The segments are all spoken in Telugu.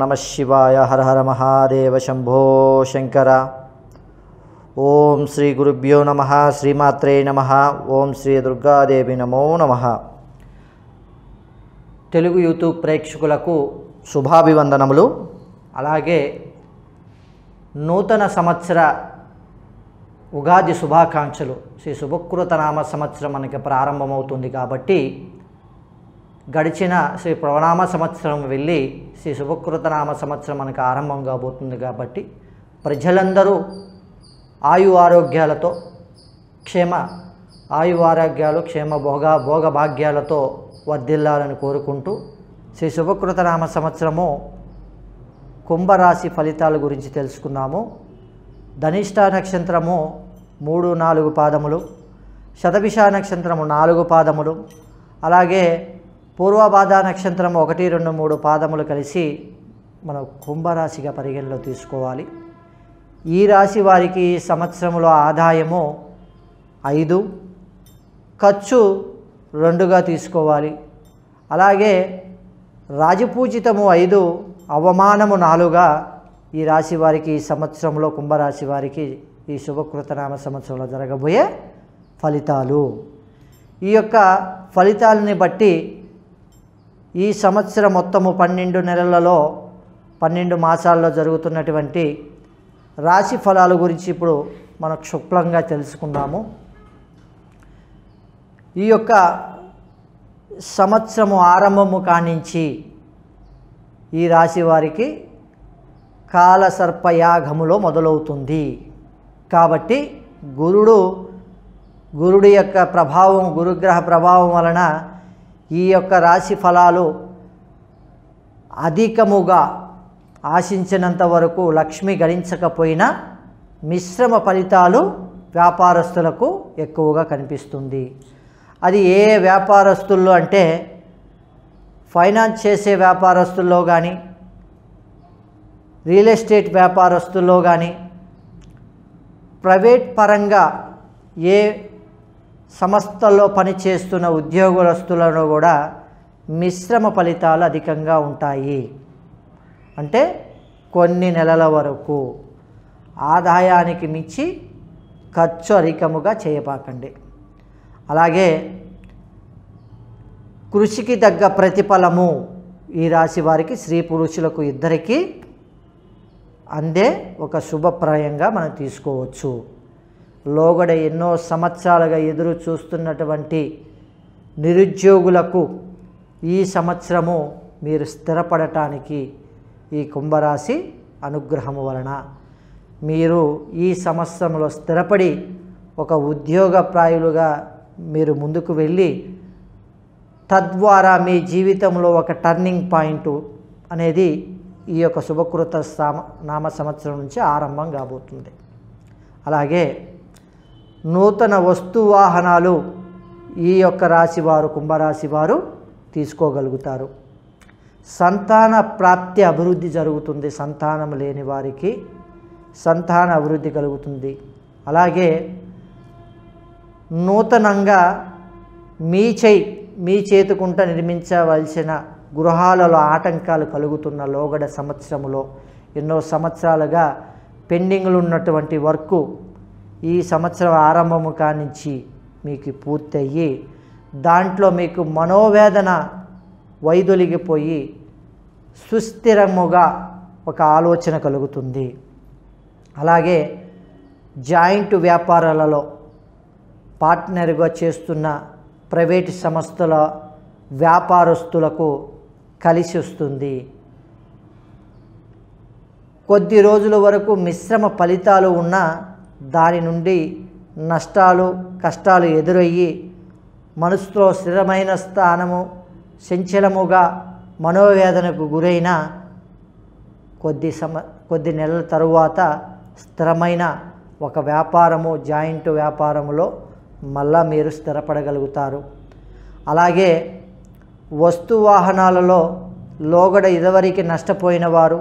నమ శివాయ హర హర మహాదేవ శంభో శంకర ఓం శ్రీ గురుభ్యో నమ శ్రీమాత్రే నమ ఓం శ్రీ దుర్గాదేవి నమో నమ తెలుగు యూట్యూబ్ ప్రేక్షకులకు శుభాభివందనములు అలాగే నూతన సంవత్సర ఉగాది శుభాకాంక్షలు శ్రీ శుభకృత నామ సంవత్సరం మనకి ప్రారంభమవుతుంది కాబట్టి గడిచిన శ్రీ ప్రణామ సంవత్సరం వెళ్ళి శ్రీ శుభకృత నామ సంవత్సరం మనకు ఆరంభం కాబోతుంది కాబట్టి ప్రజలందరూ ఆయు ఆరోగ్యాలతో క్షేమ ఆయు ఆరోగ్యాలు క్షేమ భోగ భోగ భాగ్యాలతో వర్ధిల్లాలని కోరుకుంటూ శ్రీ శుభకృత నామ సంవత్సరము కుంభరాశి ఫలితాల గురించి తెలుసుకున్నాము ధనిష్ట నక్షత్రము మూడు నాలుగు పాదములు శతభిష నక్షత్రము నాలుగు పాదములు అలాగే పూర్వబాధ నక్షత్రం ఒకటి రెండు మూడు పాదములు కలిసి మనం కుంభరాశిగా పరిగణలో తీసుకోవాలి ఈ రాశి వారికి ఈ సంవత్సరంలో ఆదాయము ఐదు ఖర్చు రెండుగా తీసుకోవాలి అలాగే రాజపూజితము ఐదు అవమానము నాలుగా ఈ రాశి వారికి ఈ సంవత్సరంలో కుంభరాశి వారికి ఈ శుభకృతనామ సంవత్సరంలో జరగబోయే ఫలితాలు ఈ యొక్క ఫలితాలని బట్టి ఈ సంవత్సరం మొత్తము పన్నెండు నెలలలో పన్నెండు మాసాల్లో జరుగుతున్నటువంటి రాశి ఫలాల గురించి ఇప్పుడు మనం క్షుప్లంగా తెలుసుకుందాము ఈ యొక్క సంవత్సరము ఆరంభము కానించి ఈ రాశి వారికి కాలసర్పయాగములో మొదలవుతుంది కాబట్టి గురుడు గురుడి యొక్క ప్రభావం గురుగ్రహ ప్రభావం వలన ఈ యొక్క రాశి ఫలాలు అధికముగా ఆశించినంత వరకు లక్ష్మి గణించకపోయినా మిశ్రమ ఫలితాలు వ్యాపారస్తులకు ఎక్కువగా కనిపిస్తుంది అది ఏ వ్యాపారస్తుల్లో అంటే ఫైనాన్స్ చేసే వ్యాపారస్తుల్లో కానీ రియల్ ఎస్టేట్ వ్యాపారస్తుల్లో కానీ ప్రైవేట్ పరంగా ఏ సంస్థల్లో పనిచేస్తున్న ఉద్యోగస్తులను కూడా మిశ్రమ ఫలితాలు అధికంగా ఉంటాయి అంటే కొన్ని నెలల వరకు ఆదాయానికి మించి ఖర్చు అధికముగా చేయపాకండి అలాగే కృషికి తగ్గ ప్రతిఫలము ఈ రాశి వారికి స్త్రీ పురుషులకు ఇద్దరికీ అందే ఒక శుభప్రాయంగా మనం తీసుకోవచ్చు లోగడ ఎన్నో సంవత్సరాలుగా ఎదురు చూస్తున్నటువంటి నిరుద్యోగులకు ఈ సంవత్సరము మీరు స్థిరపడటానికి ఈ కుంభరాశి అనుగ్రహము వలన మీరు ఈ సంవత్సరంలో స్థిరపడి ఒక ఉద్యోగప్రాయులుగా మీరు ముందుకు వెళ్ళి తద్వారా మీ జీవితంలో ఒక టర్నింగ్ పాయింట్ అనేది ఈ యొక్క శుభకృత సామ నామ సంవత్సరం నుంచి ఆరంభం కాబోతుంది అలాగే నూతన వస్తు వాహనాలు ఈ యొక్క రాశి వారు కుంభరాశి వారు తీసుకోగలుగుతారు సంతాన ప్రాప్తి అభివృద్ధి జరుగుతుంది సంతానం లేని వారికి సంతాన అభివృద్ధి కలుగుతుంది అలాగే నూతనంగా మీ చేయి మీ చేతుకుంట నిర్మించవలసిన గృహాలలో ఆటంకాలు కలుగుతున్న లోగడ సంవత్సరములో ఎన్నో సంవత్సరాలుగా పెండింగ్లు ఉన్నటువంటి వర్క్ ఈ సంవత్సరం ఆరంభము కానించి మీకు పూర్తయ్యి దాంట్లో మీకు మనోవేదన వైదొలిగిపోయి సుస్థిరముగా ఒక ఆలోచన కలుగుతుంది అలాగే జాయింట్ వ్యాపారాలలో పార్ట్నర్గా చేస్తున్న ప్రైవేటు సంస్థల వ్యాపారస్తులకు కలిసి వస్తుంది కొద్ది రోజుల వరకు మిశ్రమ ఫలితాలు ఉన్న దాని నుండి నష్టాలు కష్టాలు ఎదురయ్యి మనసులో స్థిరమైన స్థానము చంచలముగా మనోవేదనకు గురైన కొద్ది సమ కొద్ది నెలల తరువాత స్థిరమైన ఒక వ్యాపారము జాయింట్ వ్యాపారములో మళ్ళా మీరు స్థిరపడగలుగుతారు అలాగే వస్తు వాహనాలలో లోగడ ఇదివరకు నష్టపోయిన వారు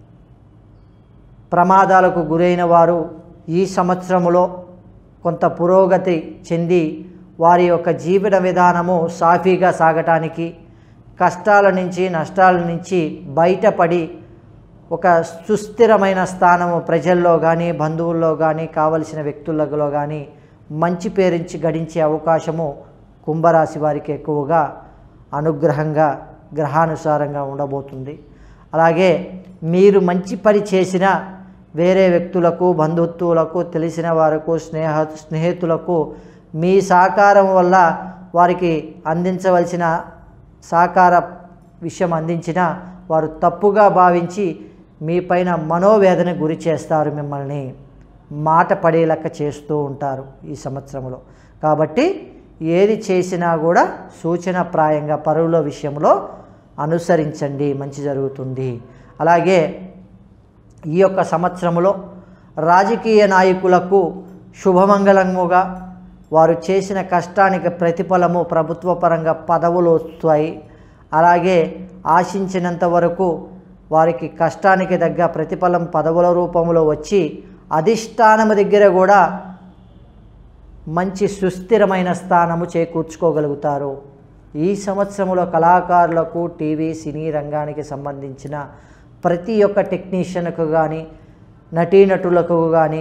ప్రమాదాలకు గురైన వారు ఈ సంవత్సరములో కొంత పురోగతి చెంది వారి యొక్క జీవన విధానము సాఫీగా సాగటానికి కష్టాల నుంచి నష్టాల నుంచి బయటపడి ఒక సుస్థిరమైన స్థానము ప్రజల్లో కానీ బంధువుల్లో కానీ కావలసిన వ్యక్తులలో కానీ మంచి పేరించి గడించే అవకాశము కుంభరాశి వారికి ఎక్కువగా అనుగ్రహంగా గ్రహానుసారంగా ఉండబోతుంది అలాగే మీరు మంచి పని చేసిన వేరే వ్యక్తులకు బంధుత్వులకు తెలిసిన వారికి స్నేహ స్నేహితులకు మీ సహకారం వల్ల వారికి అందించవలసిన సహకార విషయం అందించిన వారు తప్పుగా భావించి మీ పైన మనోవేదన గురి చేస్తారు మిమ్మల్ని మాట పడేలక్క చేస్తూ ఉంటారు ఈ సంవత్సరంలో కాబట్టి ఏది చేసినా కూడా సూచనప్రాయంగా పరువుల విషయంలో అనుసరించండి మంచి జరుగుతుంది అలాగే ఈ యొక్క సంవత్సరంలో రాజకీయ నాయకులకు శుభమంగళముగా వారు చేసిన కష్టానికి ప్రతిఫలము ప్రభుత్వ పరంగా పదవులు వస్తాయి అలాగే ఆశించినంత వరకు వారికి కష్టానికి తగ్గ ప్రతిఫలం పదవుల రూపంలో వచ్చి అధిష్టానము దగ్గర కూడా మంచి సుస్థిరమైన స్థానము చేకూర్చుకోగలుగుతారు ఈ సంవత్సరంలో కళాకారులకు టీవీ సినీ రంగానికి సంబంధించిన ప్రతి ఒక్క టెక్నీషియన్కు కానీ నటీనటులకు కానీ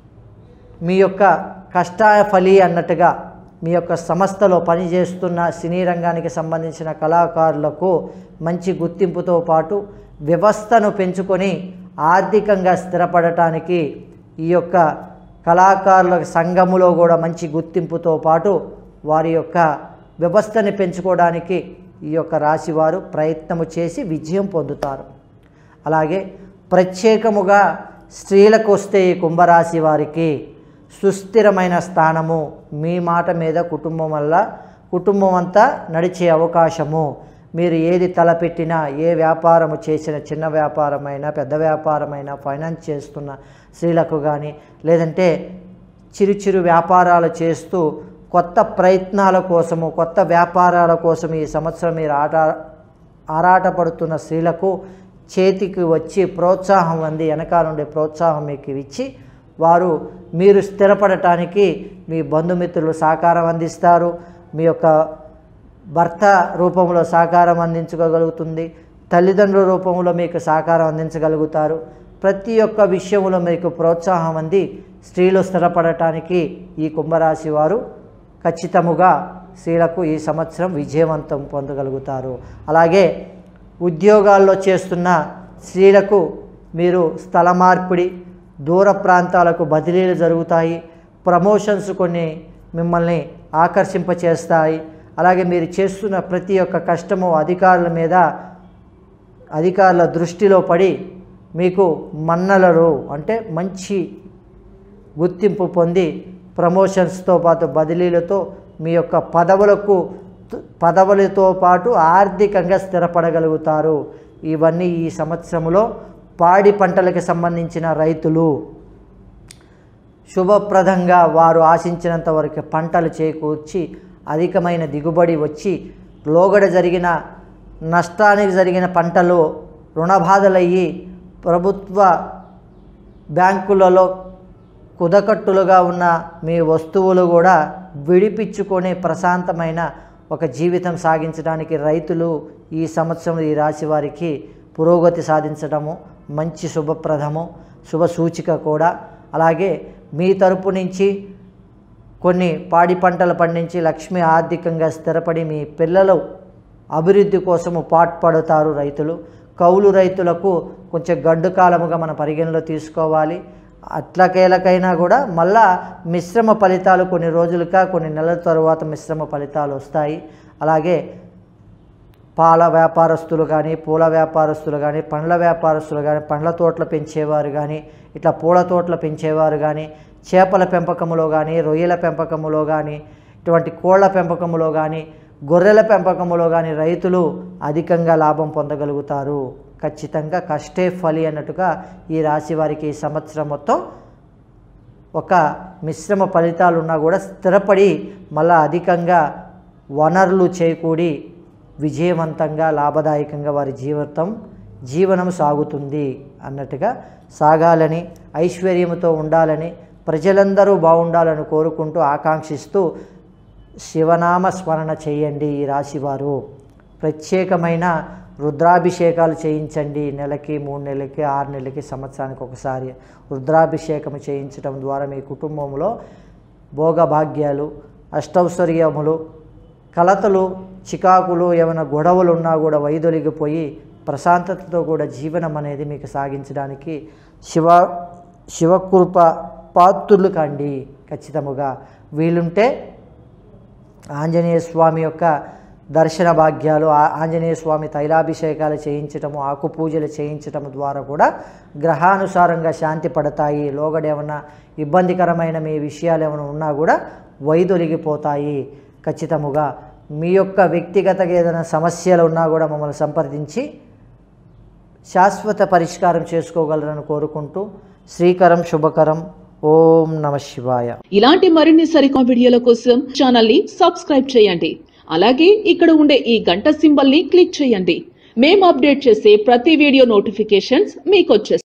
మీ యొక్క కష్టాఫలి అన్నట్టుగా మీ యొక్క సంస్థలో పనిచేస్తున్న సినీ రంగానికి సంబంధించిన కళాకారులకు మంచి గుర్తింపుతో పాటు వ్యవస్థను పెంచుకొని ఆర్థికంగా స్థిరపడటానికి ఈ యొక్క కళాకారుల సంఘములో కూడా మంచి గుర్తింపుతో పాటు వారి యొక్క వ్యవస్థని పెంచుకోవడానికి ఈ యొక్క రాశివారు ప్రయత్నము చేసి విజయం పొందుతారు అలాగే ప్రత్యేకముగా స్త్రీలకు వస్తే ఈ కుంభరాశి వారికి సుస్థిరమైన స్థానము మీ మాట మీద కుటుంబం వల్ల కుటుంబం అంతా నడిచే అవకాశము మీరు ఏది తలపెట్టినా ఏ వ్యాపారము చేసిన చిన్న వ్యాపారమైనా పెద్ద వ్యాపారమైనా ఫైనాన్స్ చేస్తున్న స్త్రీలకు కానీ లేదంటే చిరు చిరు వ్యాపారాలు చేస్తూ కొత్త ప్రయత్నాల కోసము కొత్త వ్యాపారాల కోసం ఈ సంవత్సరం మీరు ఆట ఆరాటపడుతున్న స్త్రీలకు చేతికి వచ్చి ప్రోత్సాహం అంది వెనకాలండే ప్రోత్సాహం మీకు ఇచ్చి వారు మీరు స్థిరపడటానికి మీ బంధుమిత్రులు సహకారం అందిస్తారు మీ యొక్క భర్త రూపంలో సహకారం అందించగలుగుతుంది తల్లిదండ్రుల రూపంలో మీకు సహకారం అందించగలుగుతారు ప్రతి ఒక్క విషయంలో మీకు ప్రోత్సాహం అంది స్త్రీలు స్థిరపడటానికి ఈ కుంభరాశి వారు ఖచ్చితముగా స్త్రీలకు ఈ సంవత్సరం విజయవంతం పొందగలుగుతారు అలాగే ఉద్యోగాల్లో చేస్తున్న స్త్రీలకు మీరు స్థల మార్పిడి దూర ప్రాంతాలకు బదిలీలు జరుగుతాయి ప్రమోషన్స్ కొన్ని మిమ్మల్ని ఆకర్షింపచేస్తాయి అలాగే మీరు చేస్తున్న ప్రతి ఒక్క కష్టము అధికారుల మీద అధికారుల దృష్టిలో పడి మీకు మన్నలరు అంటే మంచి గుర్తింపు పొంది ప్రమోషన్స్తో పాటు బదిలీలతో మీ యొక్క పదవులకు పదవులతో పాటు ఆర్థికంగా స్థిరపడగలుగుతారు ఇవన్నీ ఈ సంవత్సరంలో పాడి పంటలకు సంబంధించిన రైతులు శుభప్రదంగా వారు ఆశించినంత వరకు పంటలు చేకూర్చి అధికమైన దిగుబడి వచ్చి లోగడ జరిగిన నష్టానికి జరిగిన పంటలు రుణబాధలయ్యి ప్రభుత్వ బ్యాంకులలో కుదకట్టులుగా ఉన్న మీ వస్తువులు కూడా విడిపించుకొని ప్రశాంతమైన ఒక జీవితం సాగించడానికి రైతులు ఈ సంవత్సరం ఈ రాశి వారికి పురోగతి సాధించడము మంచి శుభప్రదము శుభ సూచిక కూడా అలాగే మీ తరపు నుంచి కొన్ని పాడి పంటలు పండించి లక్ష్మి ఆర్థికంగా స్థిరపడి మీ పిల్లలు అభివృద్ధి కోసము పాటుపడతారు రైతులు కౌలు రైతులకు కొంచెం గడ్డు కాలముగా మన పరిగణలో తీసుకోవాలి అట్లకేలకైనా కూడా మళ్ళా మిశ్రమ ఫలితాలు కొన్ని రోజులుగా కొన్ని నెలల తరువాత మిశ్రమ ఫలితాలు వస్తాయి అలాగే పాల వ్యాపారస్తులు కానీ పూల వ్యాపారస్తులు కానీ పండ్ల వ్యాపారస్తులు కానీ పండ్ల తోటలు పెంచేవారు కానీ ఇట్లా పూల తోటలు పెంచేవారు కానీ చేపల పెంపకములో కానీ రొయ్యల పెంపకములో కానీ ఇటువంటి కోళ్ల పెంపకములో కానీ గొర్రెల పెంపకములో కానీ రైతులు అధికంగా లాభం పొందగలుగుతారు ఖచ్చితంగా కష్టే ఫలి అన్నట్టుగా ఈ రాశి వారికి ఈ సంవత్సరం మొత్తం ఒక మిశ్రమ ఫలితాలు ఉన్నా కూడా స్థిరపడి మళ్ళా అధికంగా వనరులు చేకూడి విజయవంతంగా లాభదాయకంగా వారి జీవితం జీవనం సాగుతుంది అన్నట్టుగా సాగాలని ఐశ్వర్యముతో ఉండాలని ప్రజలందరూ బాగుండాలని కోరుకుంటూ ఆకాంక్షిస్తూ శివనామ స్మరణ చేయండి ఈ రాశివారు ప్రత్యేకమైన రుద్రాభిషేకాలు చేయించండి నెలకి మూడు నెలలకి ఆరు నెలలకి సంవత్సరానికి ఒకసారి రుద్రాభిషేకం చేయించడం ద్వారా మీ కుటుంబంలో భోగభాగ్యాలు అష్టౌశ్వర్యములు కలతలు చికాకులు ఏమైనా గొడవలు ఉన్నా కూడా వైదొలిగిపోయి ప్రశాంతతతో కూడా జీవనం అనేది మీకు సాగించడానికి శివ శివకృప పాత్రులు కండి ఖచ్చితముగా వీలుంటే ఆంజనేయ స్వామి యొక్క దర్శన భాగ్యాలు ఆ- ఆంజనేయ స్వామి తైలాభిషేకాలు చేయించటము ఆకు పూజలు చేయించటం ద్వారా కూడా గ్రహానుసారంగా శాంతి పడతాయి లోగడ ఏమన్నా ఇబ్బందికరమైన మీ విషయాలు ఏమైనా ఉన్నా కూడా వైదొలిగిపోతాయి ఖచ్చితముగా మీ యొక్క వ్యక్తిగత ఏదైనా సమస్యలు ఉన్నా కూడా మమ్మల్ని సంప్రదించి శాశ్వత పరిష్కారం చేసుకోగలరని కోరుకుంటూ శ్రీకరం శుభకరం ఓం నమ శివాయ ఇలాంటి మరిన్ని సరికొత్త వీడియోల కోసం ఛానల్ ని సబ్స్క్రైబ్ చేయండి అలాగే ఇక్కడ ఉండే ఈ గంట సింబల్ ని క్లిక్ చేయండి మేము అప్డేట్ చేసే ప్రతి వీడియో నోటిఫికేషన్స్ మీకు